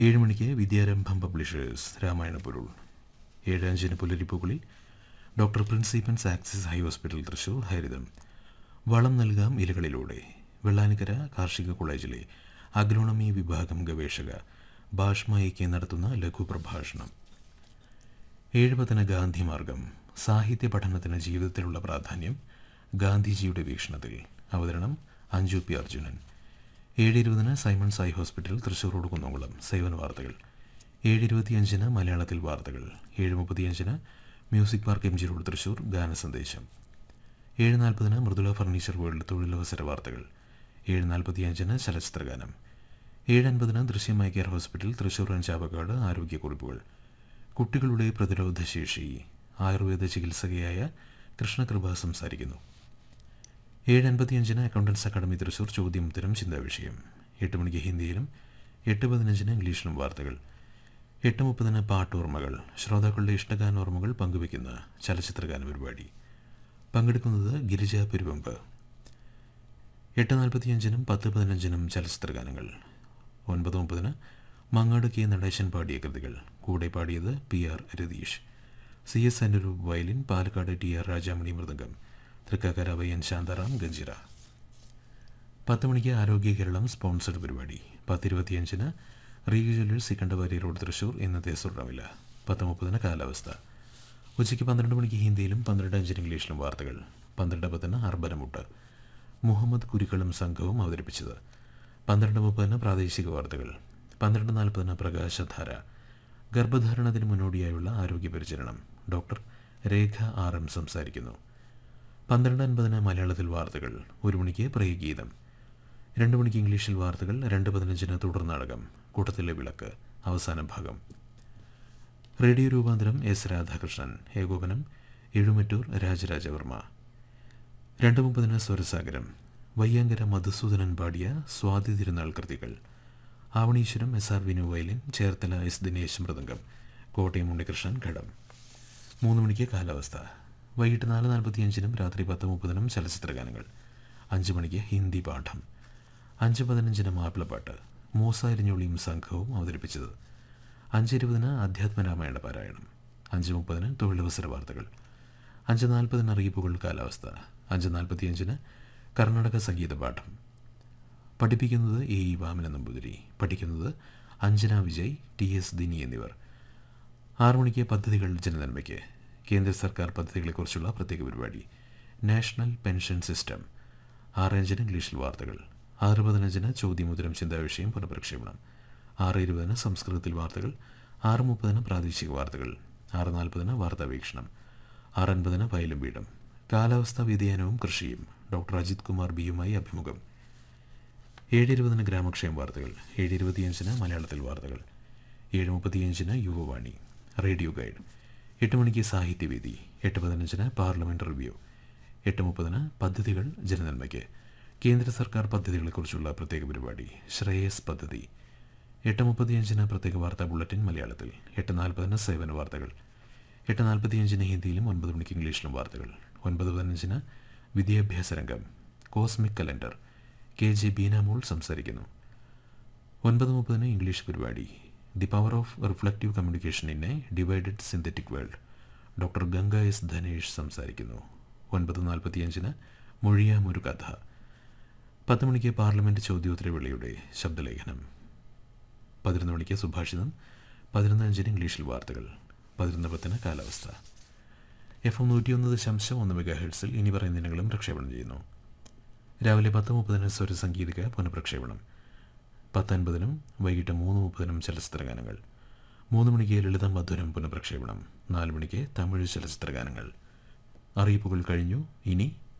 ഏഴ് മണിക്ക് വിദ്യാരംഭം പബ്ലിഷേഴ്സ് രാമായണ പൊരുൾ ഏഴ് അഞ്ചിന് പുലരിപ്പുകളിൽ ഡോക്ടർ പ്രിൻസിപ്പൻസ് ആക്സിസ് ഹൈ ഹോസ്പിറ്റൽ തൃശൂർ ഹരിതം വളം നൽകാം ഇലകളിലൂടെ വെള്ളാനിക്കര കാർഷിക കോളേജിലെ അഗ്രോണമി വിഭാഗം ഗവേഷക ഭാഷ്മ എ കെ നടത്തുന്ന ലഘുപ്രഭാഷണം ഏഴ് പത്തിന് ഗാന്ധി മാർഗം സാഹിത്യ പഠനത്തിന് ജീവിതത്തിലുള്ള പ്രാധാന്യം ഗാന്ധിജിയുടെ വീക്ഷണത്തിൽ അവതരണം അഞ്ജു പി അർജുനൻ ഏഴ് ഇരുപതിന് Simon Sai hospital Thrissur road Kunnamkulam സേവന വാർത്തകൾ ഏഴ് ഇരുപത്തിയഞ്ചിന് മലയാളത്തിൽ വാർത്തകൾ ഏഴ് മുപ്പത്തിയഞ്ചിന് music park M G road Thrissur ഗാനസന്ദേശം ഏഴ് നാൽപ്പതിന് മൃദുല ഫർണിച്ചർ വേൾഡ് തൊഴിലവസര വാർത്തകൾ ഏഴ് നാൽപ്പത്തിയഞ്ചിന് ചലച്ചിത്രഗാനം ഏഴ് അൻപതിന് ദൃശ്യമായ കെയർ ഹോസ്പിറ്റൽ തൃശൂർ ചാവക്കാട് ആരോഗ്യക്കുറിപ്പുകൾ കുട്ടികളുടെ പ്രതിരോധശേഷി ആയുർവേദ ചികിത്സകയായ കൃഷ്ണകൃപ സംസാരിക്കുന്നു ഏഴ് അൻപത്തിയഞ്ചിന് അക്കൗണ്ടൻസ് അക്കാദമി തൃശൂർ ചോദ്യം ഉത്തരം ചിന്താവിഷയം എട്ട് മണിക്ക് ഹിന്ദിയിലും എട്ട് പതിനഞ്ചിന് ഇംഗ്ലീഷിലും വാർത്തകൾ എട്ട് മുപ്പതിന് പാട്ടോർമ്മകൾ ശ്രോതാക്കളുടെ ഇഷ്ടഗാനോർമ്മകൾ പങ്കുവയ്ക്കുന്ന ചലച്ചിത്രഗാന പരിപാടി പങ്കെടുക്കുന്നത് ഗിരിജ പെരുവമ്പ് എട്ട് നാൽപ്പത്തിയഞ്ചിനും പത്ത് പതിനഞ്ചിനും ചലച്ചിത്രഗാനങ്ങൾ ഒൻപത് മുപ്പതിന് മങ്ങാട് കെ നടേശൻ പാടിയ കൃതികൾ കൂടെ പാടിയത് P R Ratheesh C S Anuroop violin Palakkad T R Rajamani mridangam Thrikkakara വയ്യൻ ശാന്താറാം ഗഞ്ചിറ പത്ത് മണിക്ക് ആരോഗ്യ കേരളം സ്പോൺസർഡ് പരിപാടി പത്തിരുപത്തിയഞ്ചിന് റീഗ ജ്വല്ലേഴ്സ് സിക്കണ്ടവാരി റോഡ് തൃശൂർ ഇന്നത്തെ സ്വർണ്ണവില പത്ത് മുപ്പതിന് കാലാവസ്ഥ ഉച്ചയ്ക്ക് പന്ത്രണ്ട് മണിക്ക് ഹിന്ദിയിലും പന്ത്രണ്ട് അഞ്ചിന് ഇംഗ്ലീഷിലും വാർത്തകൾ പന്ത്രണ്ട് പത്തിന് അർബനമുട്ട് മുഹമ്മദ് കുരിക്കളും സംഘവും അവതരിപ്പിച്ചത് പന്ത്രണ്ട് മുപ്പതിന് പ്രാദേശിക വാർത്തകൾ പന്ത്രണ്ട് നാൽപ്പതിന് പ്രകാശധാര ഗർഭധാരണത്തിന് മുന്നോടിയായുള്ള ആരോഗ്യ പരിചരണം ഡോക്ടർ രേഖ ആർ എം സംസാരിക്കുന്നു പന്ത്രണ്ട് അൻപതിന് മലയാളത്തിൽ വാർത്തകൾ ഒരു മണിക്ക് പ്രയഗീതം രണ്ട് മണിക്ക് ഇംഗ്ലീഷിൽ വാർത്തകൾ രണ്ട് പതിനഞ്ചിന് തുടർ നാടകം കൂട്ടത്തിലെ വിളക്ക് അവസാന ഭാഗം റേഡിയോ രൂപാന്തരം എസ് രാധാകൃഷ്ണൻ ഏകോപനം എഴുമറ്റൂർ രാജരാജവർമ്മ രണ്ട് മുപ്പതിന് സ്വരസാഗരം വയ്യാങ്കര മധുസൂദനൻ പാടിയ സ്വാതി തിരുനാൾ കൃതികൾ Avaneeswaram S R Vinu violin Cherthala S Dinesh mridangam Kottayam Unnikrishnan ghatam മൂന്ന് മണിക്ക് കാലാവസ്ഥ വൈകിട്ട് നാല് നാൽപ്പത്തിയഞ്ചിനും രാത്രി പത്ത് മുപ്പതിനും ചലച്ചിത്രഗാനങ്ങൾ അഞ്ച് മണിക്ക് ഹിന്ദി പാഠം അഞ്ച് പതിനഞ്ചിന് മാപ്പിളപ്പാട്ട് മൂസ ഇരിഞ്ഞുള്ളിയും സംഘവും അവതരിപ്പിച്ചത് അഞ്ച് ഇരുപതിന് അധ്യാത്മരാമായണ പാരായണം അഞ്ച് മുപ്പതിന് തൊഴിലവസര വാർത്തകൾ അഞ്ച് നാൽപ്പതിന് അറിയിപ്പുകൾ കാലാവസ്ഥ അഞ്ച് നാൽപ്പത്തിയഞ്ചിന് കർണാടക സംഗീത പാഠം പഠിപ്പിക്കുന്നത് എ ഇ വാമന നമ്പൂതിരി പഠിക്കുന്നത് അഞ്ജന വിജയ് ടി എസ് ദിനി എന്നിവർ ആറു മണിക്ക് പദ്ധതികൾ ജനനന്മയ്ക്ക് കേന്ദ്ര സർക്കാർ പദ്ധതികളെക്കുറിച്ചുള്ള പ്രത്യേക പരിപാടി നാഷണൽ പെൻഷൻ സിസ്റ്റം ആറ് അഞ്ചിന് ഇംഗ്ലീഷിൽ വാർത്തകൾ ആറ് പതിനഞ്ചിന് ചോദ്യമുദ്രം ചിന്താവിഷയം പുനഃപ്രക്ഷേപണം ആറ് ഇരുപതിന് സംസ്കൃതത്തിൽ വാർത്തകൾ ആറ് മുപ്പതിന് പ്രാദേശിക വാർത്തകൾ ആറ് നാൽപ്പതിന് വാർത്താവീക്ഷണം ആറ് അൻപതിന് വയലും വീടും കാലാവസ്ഥാ വ്യതിയാനവും കൃഷിയും ഡോക്ടർ അജിത് കുമാർ ബിയുമായി അഭിമുഖം ഏഴ് ഇരുപതിന് ഗ്രാമക്ഷേമ വാർത്തകൾ ഏഴ് ഇരുപത്തിയഞ്ചിന് മലയാളത്തിൽ വാർത്തകൾ ഏഴ് മുപ്പത്തിയഞ്ചിന് യുവവാണി റേഡിയോ ഗൈഡ് എട്ട് മണിക്ക് സാഹിത്യവേദി എട്ട് പതിനഞ്ചിന് പാർലമെൻറ്റ് റിവ്യൂ എട്ട് മുപ്പതിന് പദ്ധതികൾ ജനനന്മയ്ക്ക് കേന്ദ്ര സർക്കാർ പദ്ധതികളെക്കുറിച്ചുള്ള പ്രത്യേക പരിപാടി ശ്രേയസ് പദ്ധതി എട്ട് മുപ്പത്തിയഞ്ചിന് പ്രത്യേക വാർത്താ ബുള്ളറ്റിൻ മലയാളത്തിൽ എട്ട് നാൽപ്പതിന് സേവന വാർത്തകൾ എട്ട് നാൽപ്പത്തിയഞ്ചിന് ഹിന്ദിയിലും ഒൻപത് മണിക്ക് ഇംഗ്ലീഷിലും വാർത്തകൾ ഒൻപത് പതിനഞ്ചിന് വിദ്യാഭ്യാസ രംഗം cosmic calendar K J Beenamol സംസാരിക്കുന്നു ഒൻപത് മുപ്പതിന് ഇംഗ്ലീഷ് പരിപാടി the power of reflective communication in a divided synthetic world doctor Ganga S Dhanesh സംസാരിക്കുന്നു ഒൻപത് നാൽപ്പത്തിയഞ്ചിന് മൊഴിയാം ഒരു കഥ പത്ത് മണിക്ക് പാർലമെൻറ്റ് ചോദ്യോത്തരവേളയുടെ ശബ്ദലേഖനം പതിനൊന്ന് മണിക്ക് സുഭാഷിതം പതിനൊന്ന് അഞ്ചിന് ഇംഗ്ലീഷിൽ വാർത്തകൾ പതിനൊന്ന് പത്തിന് കാലാവസ്ഥ എഫ് എം നൂറ്റിയൊന്ന് ദശാംശം ഒന്ന് മെഗാ ഹെഡ്സിൽ ഇനി പറയുന്ന ഇനങ്ങളും പ്രക്ഷേപണം ചെയ്യുന്നു രാവിലെ പത്ത് മുപ്പതിന് സ്വരസംഗീതിക പുനഃപ്രക്ഷേപണം പത്തൊൻപതിനും വൈകിട്ട് മൂന്ന് മുപ്പതിനും ചലച്ചിത്രഗാനങ്ങൾ മൂന്ന് മണിക്ക് ലളിതം മധുരം പുനഃപ്രക്ഷേപണം നാല് മണിക്ക് തമിഴ് ചലച്ചിത്രഗാനങ്ങൾ അറിയിപ്പുകൾ കഴിഞ്ഞു ഇനി